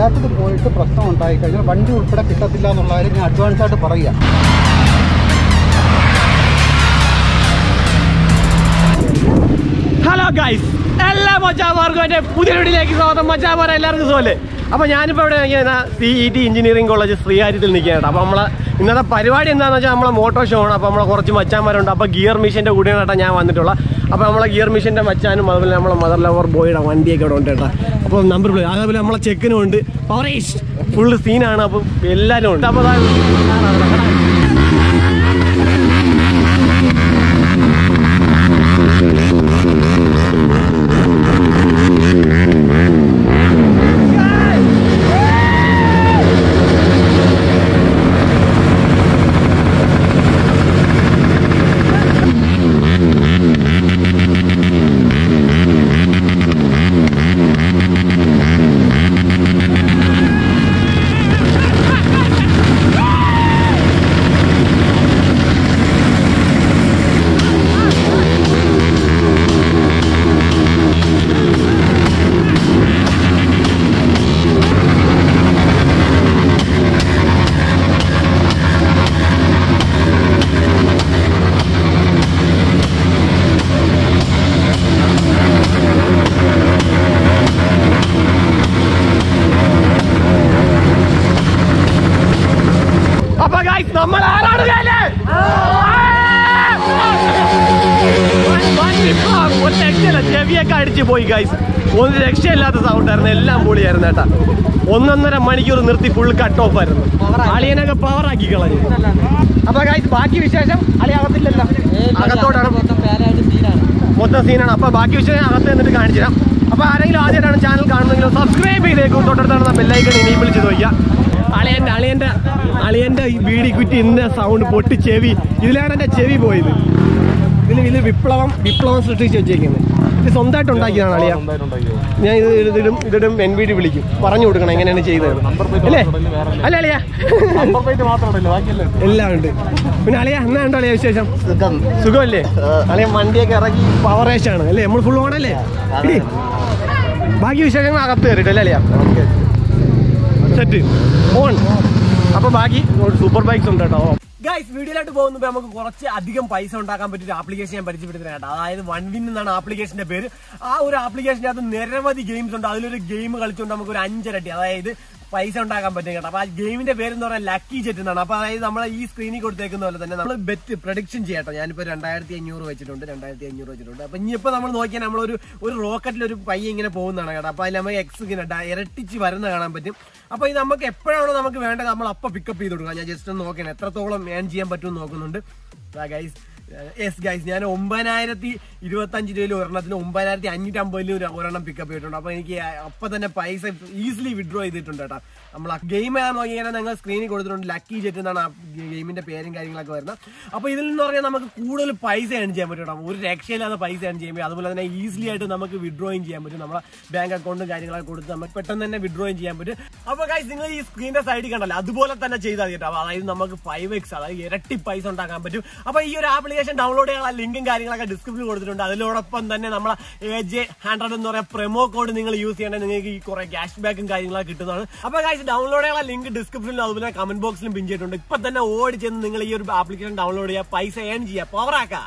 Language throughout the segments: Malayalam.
അല്ലാത്തത് പോയിട്ട് പ്രശ്നം ഉണ്ടായി കഴിഞ്ഞാൽ വണ്ടി ഉൾപ്പെടെ കിട്ടത്തില്ല എന്നുള്ള കാര്യം ഞാൻ അഡ്വാൻസ് ആയിട്ട് പറയുക ഹലോ ഗൈസ് എല്ലാ മച്ചാമാർക്കും എൻ്റെ പുതിയ വീട്ടിലേക്ക് സ്വാഗതം മച്ചാമാർ എല്ലാവർക്കും സുഖമല്ലേ അപ്പോൾ ഞാനിപ്പോൾ ഇവിടെ നിൽക്കുന്ന C E T engineering college ശ്രീകാര്യത്തിൽ നിൽക്കുകയാണ് അപ്പോൾ നമ്മളെ ഇന്നത്തെ പരിപാടി എന്താണെന്ന് വെച്ചാൽ നമ്മളെ മോട്ടോ ഷോ ആണ് അപ്പോൾ നമ്മളെ കുറച്ച് മച്ചാന്മാരുണ്ട് അപ്പോൾ ഗിയർ മിഷൻ്റെ കൂടെയാണ് ഞാൻ വന്നിട്ടുള്ള അപ്പോൾ നമ്മളെ ഗിയർ മിഷൻ്റെ മച്ചാനും അതുപോലെ നമ്മളെ മദർ ലവർ ബോയുടെ വണ്ടിയൊക്കെ ഇവിടെ ഉണ്ട് കേട്ടോ അപ്പോൾ നമ്പർ പ്ലേറ്റ് അതേപോലെ നമ്മളെ ചെക്കിനും ഉണ്ട് പവറേഷ് ഫുള്ള് സീനാണ് അപ്പം എല്ലാവരും ഉണ്ട് അപ്പോൾ അപ്പൊ ഗൈസ് നമ്മൾ ആരാണ് കയ്യില്? വൻ- വൻ വിപ്ലവം. ഒരു രക്ഷയില്ല ചെവിയൊക്കെ അടിച്ചു പോയി ഗൈസ് ഒരു രക്ഷയില്ലാത്ത സൗണ്ട് ആയിരുന്നു എല്ലാം പൊളിയായിരുന്നു കേട്ടാ ഒന്നൊന്നര മണിക്കൂർ നിർത്തി ഫുൾ കട്ട് ഓഫ് ആയിരുന്നു അളിയനൊക്കെ പവർ ആക്കി കളഞ്ഞു അപ്പൊ ഗൈസ് ബാക്കി വിശേഷം അളി അകത്തില്ലല്ലോ അകത്തോട്ടാണ് മൊത്തം സീനാണ് അപ്പൊ ബാക്കി വിഷയം അകത്ത് നിന്നിട്ട് കാണിച്ചു തരാം അപ്പൊ ആരെങ്കിലും ആദ്യമായിട്ടാണ് ചാനൽ കാണുന്നെങ്കിൽ സബ്സ്ക്രൈബ് ചെയ്തേക്കും തൊട്ടടുത്താണ് ബെല്ലൈക്കൺ ഇനിയും വിളിച്ച് നോക്കിയാ അളിയന്റെ അളിയന്റെ അളിയന്റെ ഈ ബീഡി കുറ്റി ഇന്ന സൗണ്ട് പൊട്ടി ചെവി ഇതിലാണ് എന്റെ ചെവി പോയത് ഇതിൽ ഇതിൽ വിപ്ലവം വിപ്ലവം സൃഷ്ടിച്ച് വെച്ചേക്കുന്നത് ഇത് സ്വന്തമായിട്ട് ഉണ്ടാക്കിയതാണ് അളിയ ഞാൻ ഇത് ഇതിടും ഇതിടും എൻ ബി ഡി വിളിക്കും പറഞ്ഞു കൊടുക്കണം എങ്ങനെയാണ് ചെയ്തത് അല്ലേ അല്ലേ അളിയ എല്ലാം ഉണ്ട് പിന്നെ അളിയ എന്നാ ഉണ്ടോ അളിയ വിശേഷം സുഖമല്ലേ അളിയ വണ്ടിയൊക്കെ ഇറങ്ങി പവറേഷാണ് അല്ലേ നമ്മൾ ഫുൾ ഓണല്ലേ ഇടി. ബാക്കി വിശേഷങ്ങൾ അകത്ത് കയറിയിട്ട് അല്ലേ അളിയ സെറ്റ് ഓൺ അപ്പൊ ബാക്കി സൂപ്പർ ബൈക്സ് ഉണ്ട് കേട്ടോ ഗൈസ് വീഡിയോയിലോട്ട് പോകുമ്പോൾ നമുക്ക് കുറച്ച് അധികം പൈസ ഉണ്ടാക്കാൻ പറ്റിയ ഒരു ആപ്ലിക്കേഷൻ ഞാൻ പരിചയപ്പെടുത്തുന്നത് കേട്ടോ അതായത് വൺ വിൻ എന്നാണ് ആപ്ലിക്കേഷന്റെ പേര് ആ ഒരു ആപ്ലിക്കേഷനകത്ത് നിരവധി ഗെയിംസ് ഉണ്ട് അതിലൊരു ഗെയിം കളിച്ചുകൊണ്ട് നമുക്ക് ഒരു അഞ്ചരട്ടി അതായത് പൈസ ഉണ്ടാക്കാൻ പറ്റും കേട്ടോ അപ്പൊ ആ ഗെയിമിന്റെ പേരെന്ന് പറഞ്ഞാൽ ലക്കി ജെറ്റ് എന്നാണ് അപ്പൊ അതായത് നമ്മൾ ഈ സ്ക്രീനിൽ കൊടുത്തേക്കുന്ന പോലെ തന്നെ നമ്മൾ ബെറ്റ് പ്രഡിക്ഷൻ ചെയ്യട്ടോ ഞാനിപ്പോ രണ്ടായിരത്തി അഞ്ഞൂറ് വെച്ചിട്ടുണ്ട് രണ്ടായിരത്തി അഞ്ഞൂറ് വെച്ചിട്ടുണ്ട് അപ്പൊ ഇനിയിപ്പോ നമ്മൾ നോക്കിയാൽ നമ്മളൊരു ഒരു റോക്കറ്റിൽ ഒരു പയ്യ ഇങ്ങനെ പോകുന്നതാണ് കേട്ടോ അപ്പൊ അതിൽ നമുക്ക് എക്സ് ഇങ്ങനെ ഡ- ഇരട്ടിച്ച് വരുന്ന കാണാൻ പറ്റും അപ്പൊ ഇത് നമുക്ക് എപ്പോഴാണോ നമുക്ക് വേണ്ടത് നമ്മൾ അപ്പൊ പിക്കപ്പ് ചെയ്ത് കൊടുക്കാം ഞാൻ ജസ്റ്റ് ഒന്ന് നോക്കണം എത്രത്തോളം ഏൺ ചെയ്യാൻ പറ്റുമെന്ന് നോക്കുന്നുണ്ട് ഗൈസ് യെസ് ഗൈസ് ഞാൻ ഒമ്പതിനായിരത്തി ഇരുപത്തി അഞ്ച് രൂപയിൽ ഒരെണ്ണത്തിന് ഒമ്പതിനായിരത്തി അഞ്ഞൂറ്റി അമ്പതിൽ ഒരു ഒരെണ്ണം പിക്കപ്പ് ചെയ്തിട്ടുണ്ട് അപ്പൊ എനിക്ക് അപ്പൊ തന്നെ പൈസ ഈസിലി വിഡ്രോ ചെയ്തിട്ടുണ്ട് കേട്ടോ നമ്മൾ ആ ഗെയിം ഏതാ നോക്കിയാൽ ഞങ്ങൾ സ്ക്രീനിൽ കൊടുത്തിട്ടുണ്ട് ലക്കി ജെറ്റ് എന്നാണ് ആ ഗെയിമിന്റെ പേരും കാര്യങ്ങളൊക്കെ വരുന്നത് അപ്പൊ ഇതിൽ നിന്ന് പറഞ്ഞാൽ നമുക്ക് കൂടുതൽ പൈസ ഏൺ ചെയ്യാൻ പറ്റും കേട്ടോ ഒരു രക്ഷയില്ലാതെ പൈസ ഏൺ ചെയ്യാൻ പറ്റും അതുപോലെ തന്നെ ഈസിലി ആയിട്ട് നമുക്ക് വിഡ്രോയും ചെയ്യാൻ പറ്റും നമ്മളെ ബാങ്ക് അക്കൗണ്ടും കാര്യങ്ങളൊക്കെ കൊടുത്ത് നമുക്ക് പെട്ടെന്ന് തന്നെ വിഡ്രോയും ചെയ്യാൻ പറ്റും അപ്പൊ ഗൈസ് നിങ്ങൾ ഈ സ്ക്രീനിന്റെ സൈഡിൽ കണ്ടല്ലോ അതുപോലെ തന്നെ ചെയ്താൽ മതി കേട്ടോ അപ്പൊ അതായത് നമുക്ക് ഫൈവ് എക്സ് അതായത് ഇരട്ടി പൈസ ഉണ്ടാക്കാൻ പറ്റും അപ്പൊ ഈ ഒരു ആപ്ലിക്കേഷൻ ഡൗൺലോഡ് ചെയ്യാനുള്ള ലിങ്കും കാര്യങ്ങളൊക്കെ ഡിസ്ക്രിപ്ഷനിൽ കൊടുത്തിട്ടുണ്ട് അതിനോടൊപ്പം തന്നെ നമ്മളെ എ ജെ ഹൺഡ്രഡ് എന്ന് പറയുന്ന പ്രൊമോ കോഡ് നിങ്ങൾ യൂസ് ചെയ്യണമെങ്കിൽ നിങ്ങൾക്ക് ഈ കുറെ ക്യാഷ് ബാക്കും കാര്യങ്ങളൊക്കെ കിട്ടുന്നതാണ് അപ്പൊ ഗൈസ് ഡൗൺലോഡ് ചെയ്യാനുള്ള ലിങ്ക് ഡിസ്ക്രിപ്ഷനിലും അതുപോലെ കമന്റ് ബോക്സിലും പിൻ ചെയ്തിട്ടുണ്ട് ഇപ്പൊ തന്നെ ഓടി ചെന്ന് നിങ്ങൾ ഈ ഒരു ആപ്ലിക്കേഷൻ ഡൗൺലോഡ് ചെയ്യുക പൈസ ഏൺ ചെയ്യുക പവർ ആക്കുക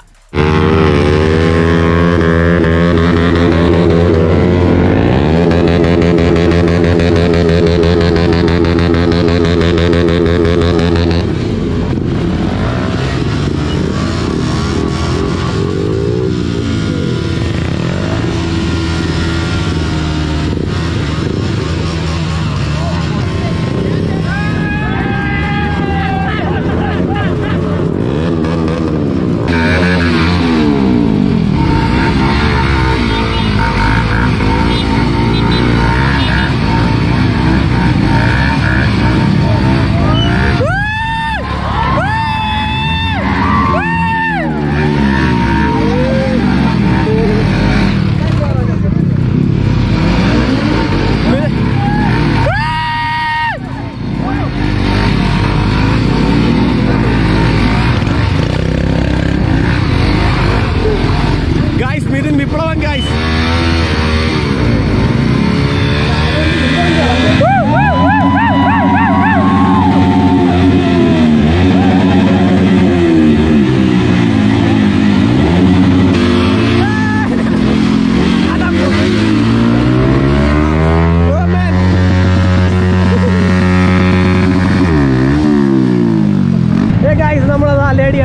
ഗൈസ് മിഥുൻ വിപ്ലവൻ ഗൈസ്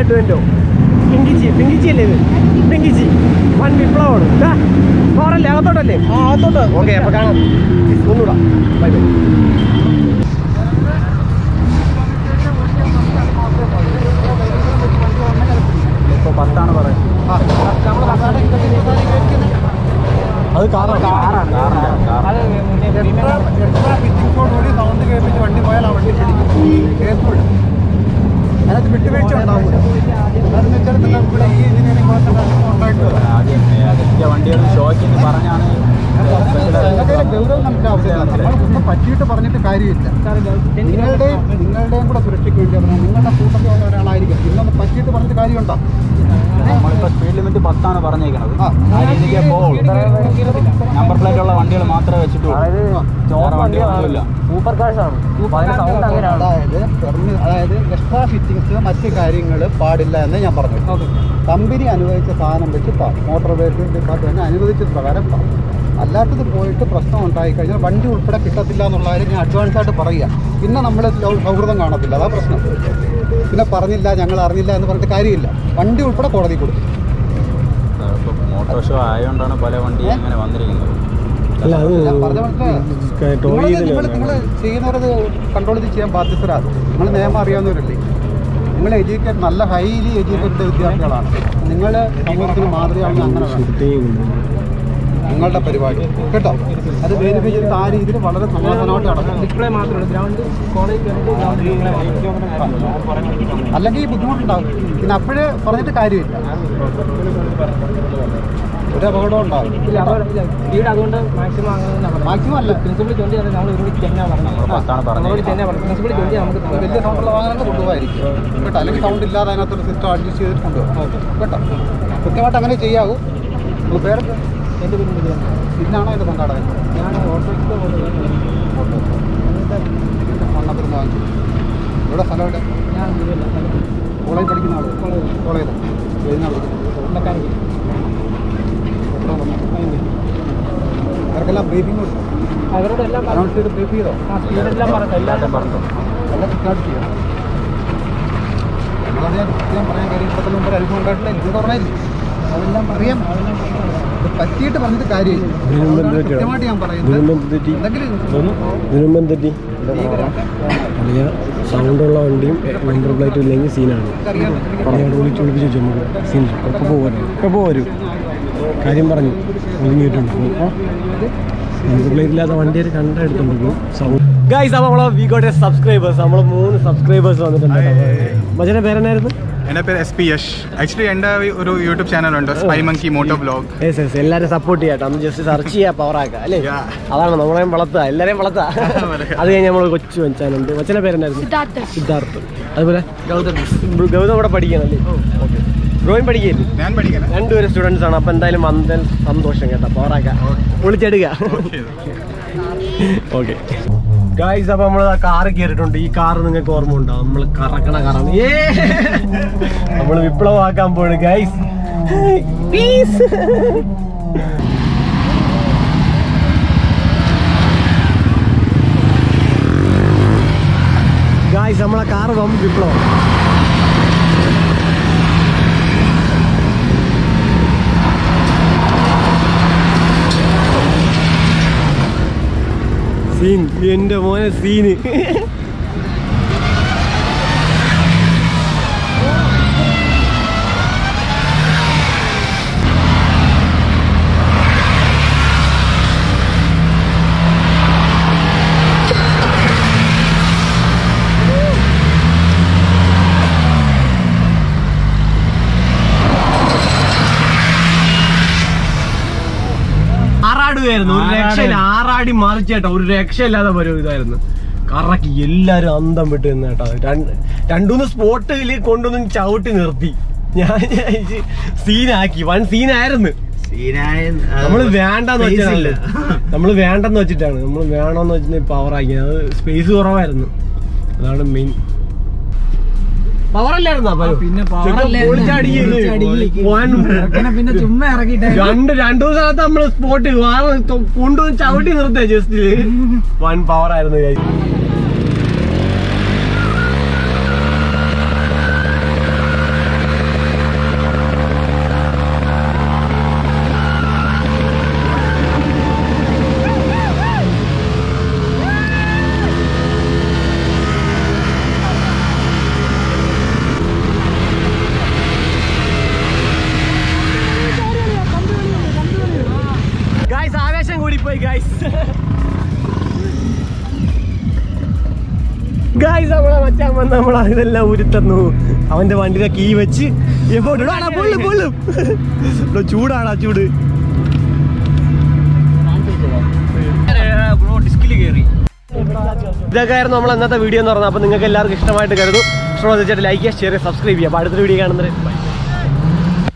ട്വൻറ്റോ പിങ്കിച്ചി പിങ്കിച്ചി അല്ലേ ഇത് പിങ്കിച്ചി വൺ വിപ്ലവമാണ് ഇതാ പോറല്ലേ അകത്തോട്ടല്ലേ ആ അതോട്ട് ഓക്കെ അപ്പൊ കാണാം ഒന്നുകൂടാ ബൈ ബൈ ഇപ്പൊ പത്താണ് പറയുന്നത് അത് കാറാണ് ഫിറ്റിംഗ്സോടുകൂടി സൗണ്ട് കേൾപ്പിച്ച് വണ്ടി പോയാൽ ആ വണ്ടി പിടിക്കും കേൾക്കൂല അതിനകത്ത് വിട്ടുവീഴ്ച ഉണ്ടാവില്ല അതെന്ന് വെച്ചാൽ ഇവിടെ ഈ എഞ്ചിനീയറിംഗ് കോഴ്സ് ഉണ്ടായിട്ട് വണ്ടികൾ ഷോയ്ക്ക് എന്ന് പറഞ്ഞാണ് ഇതൊക്കെ ഗൗരവം നമുക്ക് ആവശ്യമില്ല നമ്മൾ ഒന്നും പറ്റിയിട്ട് പറഞ്ഞിട്ട് കാര്യമില്ല നിങ്ങളുടെയും നിങ്ങളുടെയും കൂടെ സുരക്ഷയ്ക്ക് വേണ്ടി പറഞ്ഞാൽ നിങ്ങളുടെ കൂട്ടത്തിലുള്ള ഒരാളായിരിക്കും ഇന്നൊന്ന് പറ്റിയിട്ട് പറഞ്ഞിട്ട് കാര്യമുണ്ടോ നമ്മളിപ്പോ സ്പീഡ് ലിമിറ്റ് പത്താണ് പറഞ്ഞേക്കണത് ആ. ആ രീതിക്ക് പോകുള്ളൂ നമ്പർ പ്ലേറ്റ് ഉള്ള വണ്ടികൾ മാത്രമേ വെച്ചിട്ടുള്ളൂ വേറെ വണ്ടികളൊന്നുമില്ല സൂപ്പർ കാഴ്ച ആണ് സൗണ്ട് അങ്ങനെയാണ് അതായത് പെർമി അതായത് എക്സ്ട്രാ ഫിറ്റിങ്സ് മറ്റ് കാര്യങ്ങൾ പാടില്ല എന്ന് ഞാൻ പറഞ്ഞു കമ്പനി അനുവദിച്ച സാധനം വെച്ച് പാ മോട്ടോർ വെഹിക്കിൾ ഡിപ്പാർട്ട്മെന്റ് അനുവദിച്ച പ്രകാരം പാ അല്ലാത്തത് പോയിട്ട് പ്രശ്നം ഉണ്ടായി കഴിഞ്ഞാൽ വണ്ടി ഉൾപ്പെടെ കിട്ടത്തില്ല എന്നുള്ള കാര്യം ഞാൻ അഡ്വാൻസ് ആയിട്ട് പറയുക പിന്നെ നമ്മൾ സൗഹൃദം കാണത്തില്ല അതാ പ്രശ്നം പിന്നെ പറഞ്ഞില്ല ഞങ്ങൾ അറിഞ്ഞില്ല എന്ന് പറഞ്ഞിട്ട് കാര്യമില്ല വണ്ടി ഉൾപ്പെടെ കോടതി കൊടുക്കും ഇപ്പൊ മോട്ടോർ ഷോ ആയതുകൊണ്ടാണ് പല വണ്ടി അങ്ങനെ വന്നിരിക്കുന്നത് അല്ല അത് ഞാൻ പറഞ്ഞ മനസ്സിലായോ? ടോയ് നിങ്ങളത് ചെയ്തില്ല നിങ്ങൾ നിങ്ങൾ ചെയ്യുന്നവരത് കൺട്രോൾ ചെയ്ത് ചെയ്യാൻ ബാധ്യസ്ഥരാണ് നിങ്ങൾ നിയമം അറിയാവുന്നവരല്ലേ നിങ്ങൾ എഡ്യൂക്കേറ്റ് നല്ല ഹൈലി എഡ്യൂക്കേറ്റഡ് വിദ്യാർത്ഥികളാണ് നിങ്ങൾ സമൂഹത്തിന് മാതൃകയാണെന്ന് അങ്ങനെ വേണം നിങ്ങളുടെ പരിപാടി കേട്ടോ അത് വെരിഫൈ ചെയ്തിട്ട് ആ രീതിയിൽ വളരെ സമാധാനമായിട്ട് നടക്കും ഡിസ്പ്ലേ മാത്രമേ ഗ്രൗണ്ട് കോളേജ് അല്ലെങ്കിൽ ഈ ബുദ്ധിമുട്ടുണ്ടാകും പിന്നെ അപ്പോഴേ പറഞ്ഞിട്ട് കാര്യമില്ല ഒരു അപകടം ഉണ്ടാകും സ്പീഡ് അതുകൊണ്ട് മാക്സിമം അങ്ങനെ മാക്സിമം അല്ല പ്രിൻസിപ്പൾ ട്വന്റി ആണ് നമ്മൾ ഇവിടെ തന്നെ നമ്മൾ പത്താണ് നമ്മളോട് പറഞ്ഞത് തന്നെ പറഞ്ഞു പ്രിൻസിപ്പൾ ട്വന്റി നമുക്ക് അത് വലിയ സൗണ്ടുള്ള വാഹനങ്ങൾ കൊണ്ടുപോകായിരിക്കും കേട്ടോ അല്ലെങ്കിൽ സൗണ്ട് ഇല്ലാതെ അതിനകത്തൊരു സിസ്റ്റം അഡ്ജസ്റ്റ് ചെയ്തിട്ട് കൊണ്ടുപോകും കേട്ടോ കൃത്യമായിട്ട് അങ്ങനെ ചെയ്യാവൂ നിങ്ങൾ പേരൊക്കെ എൻ്റെ പേര് വിജയൻ. ഇന്നാണോ എൻ്റെ സംഘാടകൻ ഞാൻ ഓട്ടോയ്ക്ക് മണ്ണത്തിൽ വാങ്ങിച്ചു ഇവിടെ സ്ഥലം എവിടെ ഞാൻ ഇല്ല കോളേജ് പഠിക്കുന്ന ആള് കോളേജിൽ ഏതിനാണ് മെക്കാനിക്ക് എത്ര വന്നു അവർക്കെല്ലാം ബ്രീഫിംഗ് കൊടുത്തു അവരോട് എല്ലാം പറഞ്ഞു അനൗൺസ് ചെയ്ത് ബ്രീഫ് ചെയ്തോ ആ സ്പീഡെല്ലാം പറഞ്ഞു എല്ലാം പറഞ്ഞു എല്ലാം സ്റ്റാർട്ട് ചെയ്യാം നമ്മളത് ഞാൻ കൃത്യം പറയാൻ കാര്യം ഇപ്പോഴത്തെ മുമ്പ് ഒരു അനുഭവം ഉണ്ടായിട്ടില്ല ഇത് പറഞ്ഞില്ല അതെല്ലാം അറിയാം ഇത് പറ്റിയിട്ട് പറഞ്ഞിട്ട് കാര്യമില്ല അതുകൊണ്ടാണ് കൃത്യമായിട്ട് ഞാൻ പറയുന്നത് എന്തെങ്കിലും ഇതിനുമ്പം തെറ്റി വലിയ സൗണ്ടുള്ള വണ്ടിയും നമ്പർ പ്ലേറ്റും ഇല്ലെങ്കിൽ സീനാണ് അറിയാം അയാൾ വിളിച്ച് വിളിപ്പിച്ച് വെച്ചു നമുക്ക് സീൻ ഇപ്പോൾ പോരും ഇപ്പോൾ പോരും കാര്യം പറഞ്ഞു ഒതുങ്ങിയിട്ടുണ്ട് നമ്പർ പ്ലേറ്റ് ഇല്ലാത്ത വണ്ടി ഒരു കണ്ടെടുത്തുണ്ട് സൗണ്ട് ഗൈസ് അപ്പോൾ നമ്മളെ വി ഗോട്ട് സബ്സ്ക്രൈബേഴ്സ് നമ്മൾ മൂന്ന് സബ്സ്ക്രൈബേഴ്സ് വന്നിട്ടുണ്ട് മജന്റെ പേരെന്നായിരുന്നു എൻ്റെ പേര് എസ് പി യഷ് ആക്ച്വലി എൻ്റെ ഒരു യൂട്യൂബ് ചാനലുണ്ട് spy monkey moto blog yes yes എല്ലാവരും സപ്പോർട്ട് ചെയ്യാട്ടോ ഒന്ന് ജസ്റ്റ് സെർച്ച് ചെയ്യാ പവർ ആക്കുക അല്ലേ Yeah. അതാണ് നമ്മളെയും വളർത്തുക എല്ലാരെയും വളർത്തുക അത് കഴിഞ്ഞ് നമ്മൾ കൊച്ചു വച്ചാനുണ്ട് കൊച്ചനെ പേരെന്നായിരുന്നു സിദ്ധാർത്ഥ് അതുപോലെ ഗൗതം ഗൗതം ഇവിടെ പഠിക്കണല്ലേ ഓക്കെ ബ്രോയും പഠിക്കില്ലേ ഞാൻ പഠിക്കുന്നത് രണ്ടുപേരും സ്റ്റുഡൻസ് ആണ് അപ്പൊ എന്തായാലും വന്നതിൽ സന്തോഷം കേട്ടോ പവറാക്ക വിളിച്ചെടുക്കുക ഓക്കെ ഗായ്സ് അപ്പൊ നമ്മൾ കാറ് കയറിയിട്ടുണ്ട് ഈ കാർ നിങ്ങൾക്ക് ഓർമ്മ ഉണ്ടോ നമ്മൾ കറക്കണ കാറാണ് ഏ നമ്മൾ വിപ്ലവമാക്കാൻ പോണ് ഗൈസ് പ്ലീസ് ഗായ്സ് നമ്മളെ കാറ് വം വിപ്ലവം സീൻ എന്റെ മോനെ സീന് ആറാടുകയായിരുന്നു ഒരു രക്ഷയില്ല ആറാടി മറിച്ചേട്ടാ ഒരു രക്ഷയില്ലാതെ വരും ഇതായിരുന്നു കറക്കി എല്ലാരും അന്തം വിട്ട് നിന്ന് കേട്ടോ രണ്ട് രണ്ടുമൂന്ന് സ്പോട്ടിൽ കൊണ്ടൊന്നും ചവിട്ടി നിർത്തി ഞാൻ സീനാക്കി വൺ സീനായിരുന്നു നമ്മള് വേണ്ടെന്ന് വെച്ചാണ് നമ്മള് വേണ്ടെന്ന് വെച്ചിട്ടാണ് നമ്മള് വേണമെന്ന് വെച്ചിട്ട് പവർ ആക്കി അത് സ്പേസ് കുറവായിരുന്നു അതാണ് മെയിൻ പവർ അല്ലായിരുന്നോ പിന്നെ power അല്ലായിരുന്നു. പിന്നെ ചുമ്മാ ഇറക്കിയിട്ട് രണ്ട് രണ്ടു ദിവസത്ത് നമ്മള് സ്പോട്ട് കൊണ്ടുവന്ന് ചവിട്ടി നിർത്തിയ ജസ്റ്റ് വൺ പവർ ആയിരുന്നു guys. പോയി ഗായ്സ് ഗായ്സ് നമ്മളെ മച്ചാൻ വന്ന് നമ്മളെ ഇതെല്ലാം ഉരുത്തന്നു അവന്റെ വണ്ടിയുടെ കീ വെച്ച് എപ്പോഴും പൊള്ളും പൊള്ളും ഇവിടെ ചൂടാടാ ചൂട് ഡിസ്കിൽ കയറി ഇതൊക്കെ ആയിരുന്നു നമ്മൾ ഇന്നത്തെ വീഡിയോ എന്ന് പറഞ്ഞത് അപ്പോൾ നിങ്ങൾക്ക് എല്ലാവർക്കും ഇഷ്ടമായിട്ട് കരുതും ഇഷ്ടമാണെന്ന് വെച്ചിട്ട് ലൈക്ക് ചെയ്യുക ഷെയർ ചെയ്യുക സബ്സ്ക്രൈബ് ചെയ്യുക അപ്പോൾ അടുത്തൊരു വീഡിയോ കാണുന്നത് ബൈ